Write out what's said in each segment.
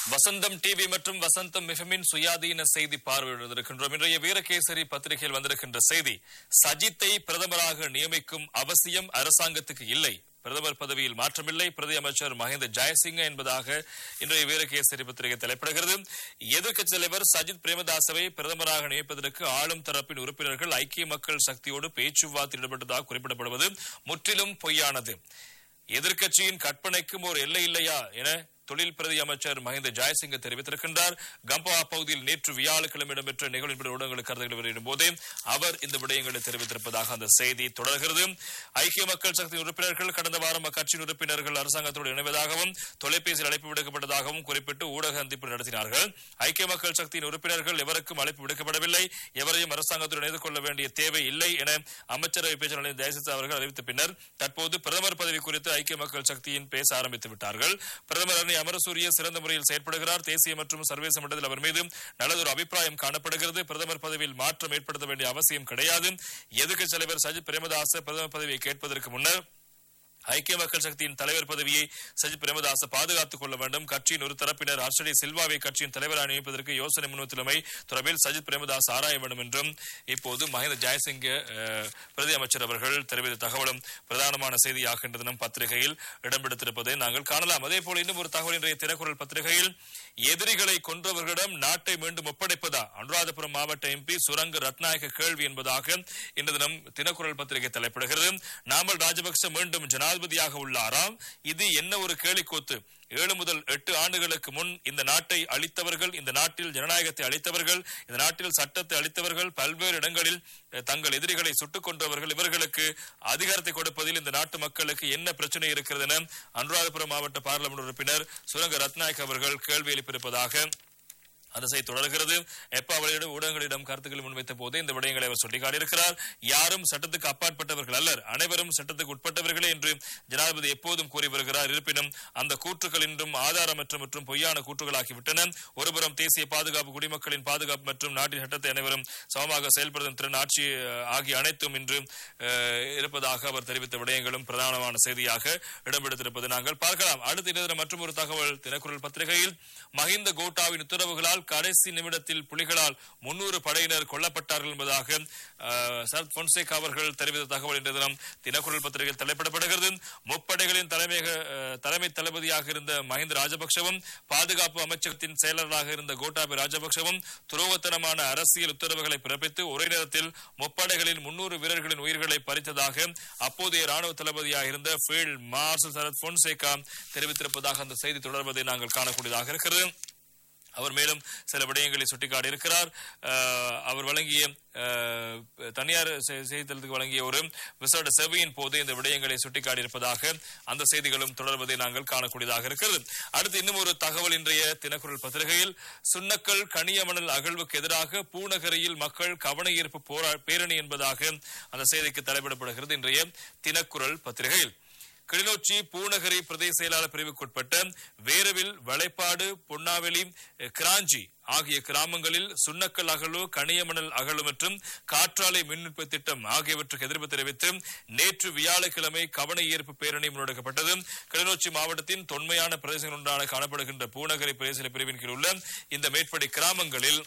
வசந்தம் TV மற்றும் வசந்தம் மிஃபமின் சுயாதீன செய்தி பார்வையிட்டிருக்கின்றோம் இன்றைய வீரகேசரி பத்திரிகையில் வந்திருக்கின்ற செய்தி சஜித்தை பிரதமராக நியமிக்கும் அவசியம் அரசாங்கத்துக்கு இல்லை பிரதமர் பதவியில் மாற்றமில்லை பிரதி அமைச்சர் மஹிந்த ஜெயசிங்க என்பதாக இன்றைய வீரகேசரி பத்திரிகை தலைப்படுகிறது எதிர்க்கட்சி தலைவர் சஜித் பிரேமதாசவை பிரதமராக நியமிப்பதற்கு ஆளும் தரப்பின் உறுப்பினர்கள் ஐக்கிய மக்கள் சக்தியோடு பேச்சுவார்த்தை ஈடுபட்டதாக குறிப்பிடப்படுவது முற்றிலும் பொய்யானது எதிர்க்கட்சியின் கற்பனைக்கும் ஒரு எல்லை இல்லையா என தொழில் பிரதி அமைச்சர் மஹிந்த ஜெயசிங்க தெரிவித்திருக்கின்றார் கம்பவா பகுதியில் நேற்று வியாழக்கிழமை இடம்பெற்ற நிகழ்வின் ஊடகங்களுக்கு கருத்துக்களை வெளியிடும் போதே அவர் இந்த விடயங்களை தெரிவித்திருப்பதாக அந்த செய்தி தொடர்கிறது ஐக்கிய மக்கள் சக்தி உறுப்பினர்கள் கடந்த வாரம் அக்கட்சியின் உறுப்பினர்கள் அரசாங்கத்தோடு இணைவதாகவும் தொலைபேசியில் அழைப்பு விடுக்கப்பட்டதாகவும் குறிப்பிட்டு ஊடக சந்திப்பு நடத்தினார்கள் ஐக்கிய மக்கள் சக்தியின் உறுப்பினர்கள் எவருக்கும் அழைப்பு விடுக்கப்படவில்லை எவரையும் அரசாங்கத்துடன் இணைந்து கொள்ள வேண்டிய தேவை இல்லை என அமைச்சரவை பேச்சாளர் ஜெயசித் அவர்கள் அறிவித்த பின்னர் தற்போது பிரதமர் பதவி குறித்து ஐக்கிய மக்கள் சக்தியின் பேச ஆரம்பித்து விட்டார்கள் பிரதமர் அணி அமரசூரிய சிறந்த முறையில் செயற்படுகிறார் தேசிய மற்றும் சர்வதேச மட்டத்தில் அவர் மீது நல்லதொரு அபிப்பிராயம் காணப்படுகிறது பிரதமர் பதவியில் மாற்றம் ஏற்படுத்த வேண்டிய அவசியம் கிடையாது எதிர்க்கட்சி தலைவர் சஜித் பிரேமதாச பிரதமர் பதவியை கேட்பதற்கு முன்னர் ஐக்கிய மக்கள் சக்தியின் தலைவர் பதவியை சஜித் பிரேமதாச பாதுகாத்துக் கொள்ள வேண்டும் கட்சியின் ஒரு தரப்பினர் ஹர்ஷடி சில்வாவை கட்சியின் தலைவராக நியமிப்பதற்கு யோசனை முன்வைத்துள்ளமை தொடர்பில் சஜித் பிரேமதாஸ் ஆராய வேண்டும் என்றும் இப்போது மஹிந்த ஜெயசிங்க அஹ், பிரதி அமைச்சர் அவர்கள் தெரிவித்த தகவலும் பிரதானமான செய்தியாகின்ற தினம் பத்திரிகையில் இடம்பெடுத்திருப்பதை நாங்கள் காணலாம் அதே போல இன்னும் ஒரு தகவல் இன்றைய தினக்குரல் பத்திரிகையில் எதிரிகளை கொன்றவர்களிடம் நாட்டை மீண்டும் ஒப்படைப்பதா அனுராதபுரம் மாவட்ட எம்பி சுரங்க ரத்நாயக கேள்வி என்பதாக இந்த தினம் தினக்குரல் பத்திரிகை தலைப்பிடுகிறது நாமல் ராஜபக்ச மீண்டும் ஜனாதிபதியாக உள்ளாராம் இது என்ன ஒரு கேலிக்கூத்து ஏழு முதல் எட்டு ஆண்டுகளுக்கு முன் இந்த நாட்டை அளித்தவர்கள் இந்த நாட்டில் ஜனநாயகத்தை அளித்தவர்கள் இந்த நாட்டில் சட்டத்தை அளித்தவர்கள் பல்வேறு இடங்களில் அஹ், தங்கள் எதிரிகளை சுட்டுக் கொன்றவர்கள் இவர்களுக்கு அதிகாரத்தை கொடுப்பதில் இந்த நாட்டு மக்களுக்கு என்ன பிரச்சனை இருக்கிறது என அனுராதபுரம் மாவட்ட பார்லமெண்ட் உறுப்பினர் சுரங்க ரத்நாயக் அவர்கள் கேள்வி எழுப்பியிருப்பதாக அந்த செய்தி தொடர்கிறது எப்ப அவளிடம் ஊடகங்களிடம் கருத்துக்களை முன்வைத்த போது இந்த விடயங்களை அவர் சுட்டிக்காட்டியிருக்கிறார் யாரும் சட்டத்துக்கு அப்பாற்பட்டவர்கள் அல்லர் அனைவரும் சட்டத்துக்கு உட்பட்டவர்களே என்று ஜனாதிபதி எப்போதும் கூறி வருகிறார் இருப்பினும் அந்த கூற்றுக்கள் இன்றும் ஆதாரமற்ற மற்றும் பொய்யான கூற்றுகளாகிவிட்டன ஒருபுறம் தேசிய பாதுகாப்பு குடிமக்களின் பாதுகாப்பு மற்றும் நாட்டின் சட்டத்தை அனைவரும் சமமாக செயல்படுத்தும் திறன் ஆட்சி அஹ், ஆகிய அனைத்தும் இன்று அஹ், இருப்பதாக அவர் தெரிவித்த விடயங்களும் பிரதானமான செய்தியாக இடம்பெடுத்திருப்பது நாங்கள் பார்க்கலாம் அடுத்த இணைய மற்றும் ஒரு தகவல் தினக்குரல் பத்திரிகையில் மஹிந்த கோட்டாவின் உத்தரவுகளால் கடைசி நிமிடத்தில் புலிகளால் முன்னூறு படையினர் கொல்லப்பட்டார்கள் என்பதாக அஹ், சரத் பொன்சேகா அவர்கள் தெரிவித்த தகவல் இன்றைய தினம் தினக்குரல் பத்திரிகையில் தலைப்பிடப்படுகிறது முப்படைகளின் தலைமையக அஹ், தலைமை தளபதியாக இருந்த மஹிந்த ராஜபக்சவும் பாதுகாப்பு அமைச்சகத்தின் செயலராக இருந்த கோட்டாபய ராஜபக்சவும் துரோகத்தனமான அரசியல் உத்தரவுகளை பிறப்பித்து ஒரே நேரத்தில் முப்படைகளின் முன்னூறு வீரர்களின் உயிர்களை பறித்ததாக அப்போதைய ராணுவ தளபதியாக இருந்த ஃபீல்ட் மார்ஷல் சரத் பொன்சேகா தெரிவித்திருப்பதாக அந்த செய்தி தொடர்வதை நாங்கள் காணக்கூடியதாக இருக்கிறது அவர் மேலும் சில விடயங்களை சுட்டிக்காட்டி இருக்கிறார் அஹ், அவர் வழங்கிய அஹ், தனியார் செ- செய்தித்தளத்துக்கு வழங்கிய ஒரு விசேட சேவையின் போது இந்த விடயங்களை சுட்டிக்காட்டி இருப்பதாக அந்த செய்திகளும் தொடர்வதை நாங்கள் காணக்கூடியதாக இருக்கிறது அடுத்து இன்னும் ஒரு தகவல் இன்றைய தினக்குரல் பத்திரிகையில் சுண்ணக்கல் கனியமணல் அகழ்வுக்கு எதிராக பூநகரியில் மக்கள் கவன ஈர்ப்பு போரா பேரணி என்பதாக அந்த செய்திக்கு தலைப்பிடப்படுகிறது இன்றைய தினக்குரல் பத்திரிகையில் கிளிநொச்சி பூநகரி பிரதேச செயலாளர் பிரிவுக்குட்பட்ட வேரவில் வளைப்பாடு பொன்னாவெளி அஹ், கிராஞ்சி ஆகிய கிராமங்களில் சுண்ணக்கல் அகழு கனியமணல் அகழு மற்றும் காற்றாலை மின் உற்பத்தி திட்டம் ஆகியவற்றுக்கு எதிர்ப்பு தெரிவித்து நேற்று வியாழக்கிழமை கவன ஈர்ப்பு பேரணி முன்னெடுக்கப்பட்டது கிளிநொச்சி மாவட்டத்தின் தொன்மையான பிரதேசங்கள் ஒன்றான காணப்படுகின்ற பூநகரி பிரதேச பிரிவின் கீழ் உள்ள இந்த மேற்படி கிராமங்களில்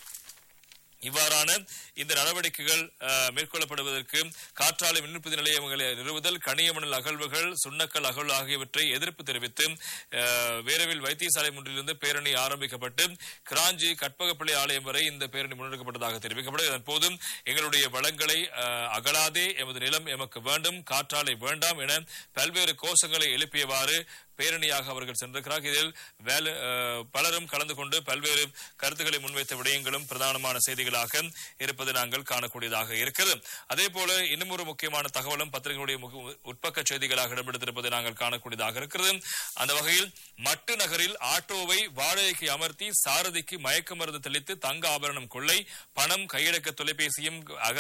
இவ்வாறான இந்த நடவடிக்கைகள் அஹ், மேற்கொள்ளப்படுவதற்கு காற்றாலை மின் உற்பத்தி நிலையங்களை நிறுவுதல் கனியமணல் அகழ்வுகள் சுண்ணக்கல் அகழ்வு ஆகியவற்றை எதிர்ப்பு தெரிவித்து அஹ், வேரவில் வைத்தியசாலை ஒன்றிலிருந்து பேரணி ஆரம்பிக்கப்பட்டு கிராஞ்சி கற்பகப்பள்ளி ஆலயம் வரை இந்த பேரணி முன்னெடுக்கப்பட்டதாக தெரிவிக்கப்பட்டது இதன் போதும் எங்களுடைய வளங்களை அஹ், அகலாதே எமது நிலம் எமக்கு வேண்டும் காற்றாலை வேண்டாம் என பல்வேறு கோஷங்களை எழுப்பியவாறு பேரணியாக அவர்கள் சென்றிருக்கிறார் இதில் வேலை அஹ், பலரும் கலந்து கொண்டு பல்வேறு கருத்துக்களை முன்வைத்த விடயங்களும் பிரதானமான செய்திகளாக இருப்பது நாங்கள் காணக்கூடியதாக இருக்கிறது அதே போல இன்னும் ஒரு முக்கியமான தகவலும் பத்திரிகைகளுடைய முக- உட்பக்க செய்திகளாக இடம்பெடுத்திருப்பதை நாங்கள் காணக்கூடியதாக இருக்கிறது அந்த வகையில் மட்டு நகரில் ஆட்டோவை வாடகைக்கு அமர்த்தி சாரதிக்கு மயக்க மருந்து தெளித்து தங்க ஆபரணம் கொள்ளை பணம் கையடக்க தொலைபேசியும் அக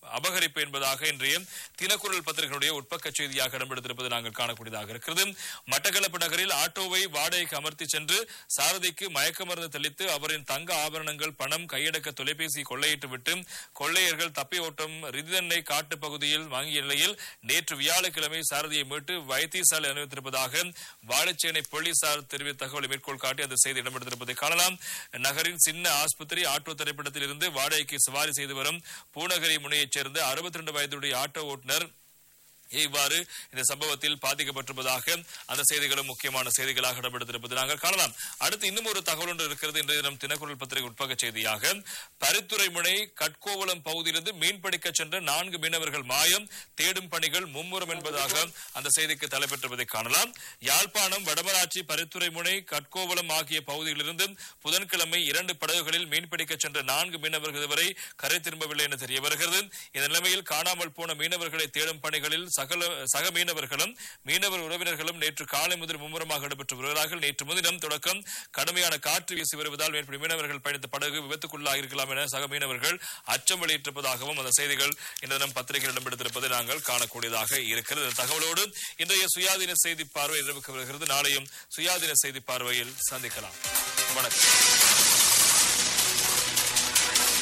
அபகரிப்பு என்பதாக இன்றைய தினக்குரல் பத்திரிகையுடைய உட்பக்க செய்தியாக இடம்பெடுத்திருப்பது நாங்கள் காணக்கூடியதாக இருக்கிறது மட்டக்களப்பு நகரில் ஆட்டோவை வாடகைக்கு அமர்த்தி சென்று சாரதிக்கு மயக்க மருந்து தெளித்து அவரின் தங்க ஆபரணங்கள் பணம் கையடக்க தொலைபேசி கொள்ளையிட்டு விட்டு கொள்ளையர்கள் தப்பி ஓட்டம் ரிதிதன்னை காட்டு பகுதியில் வாங்கிய நிலையில் நேற்று வியாழக்கிழமை சாரதியை மீட்டு வைத்தியசாலை அனுமதித்திருப்பதாக வாழைச்சேனை போலீசார் தெரிவித்த தகவலை மேற்கோள் காட்டி அந்த செய்தி இடம்பெடுத்திருப்பதை காணலாம் நகரின் சின்ன ஆஸ்பத்திரி ஆட்டோ திரைப்படத்தில் இருந்து வாடகைக்கு சவாரி செய்து வரும் பூநகரி முனையைச் சேர்ந்த அறுபத்தி ரெண்டு வயதுடைய ஆட்டோ ஓட்டுநர் இவ்வாறு இந்த சம்பவத்தில் பாதிக்கப்பட்டிருப்பதாக அந்த செய்திகளும் முக்கியமான செய்திகளாக இடம்பெடுத்திருப்பது நாங்கள் காணலாம் அடுத்து இன்னும் ஒரு தகவல் ஒன்று இருக்கிறது இன்றைய தினம் தினக்குரல் பத்திரிகை உட்பக செய்தியாக பரித்துறை முனை கட்கோவளம் பகுதியிலிருந்து மீன்பிடிக்க சென்ற நான்கு மீனவர்கள் மாயம் தேடும் பணிகள் மும்முரம் என்பதாக அந்த செய்திக்கு தலைப்பெற்றிருப்பதை காணலாம் யாழ்ப்பாணம் வடமராட்சி பரித்துறை முனை கட்கோவளம் ஆகிய பகுதிகளிலிருந்து புதன்கிழமை இரண்டு படகுகளில் மீன்பிடிக்க சென்ற நான்கு மீனவர்கள் இதுவரை கரை திரும்பவில்லை என தெரிய வருகிறது இந்த நிலைமையில் காணாமல் போன மீனவர்களை தேடும் பணிகளில் சகல சக மீனவர்களும் மீனவர் உறவினர்களும் நேற்று காலை முதல் மும்முரமாக நடைபெற்று வருகிறார்கள் நேற்று முன்தினம் தொடக்கம் கடுமையான காற்று வீசி வருவதால் மேற்படி மீனவர்கள் பயணித்த படகு விபத்துக்குள்ளாக இருக்கலாம் என சக மீனவர்கள் அச்சம் வெளியிட்டிருப்பதாகவும் அந்த செய்திகள் இந்த தினம் பத்திரிகையில் இடம்பெடுத்திருப்பதை நாங்கள் காணக்கூடியதாக இருக்கிறது இந்த தகவலோடு இன்றைய சுயாதீன செய்தி பார்வை நிறைவுக்கு வருகிறது நாளையும் சுயாதீன செய்தி பார்வையில் சந்திக்கலாம் வணக்கம்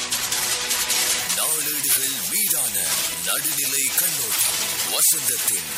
நாளேடுகள் மீதான நடுநிலை கண்ணோட்டம் வசந்தத்தின்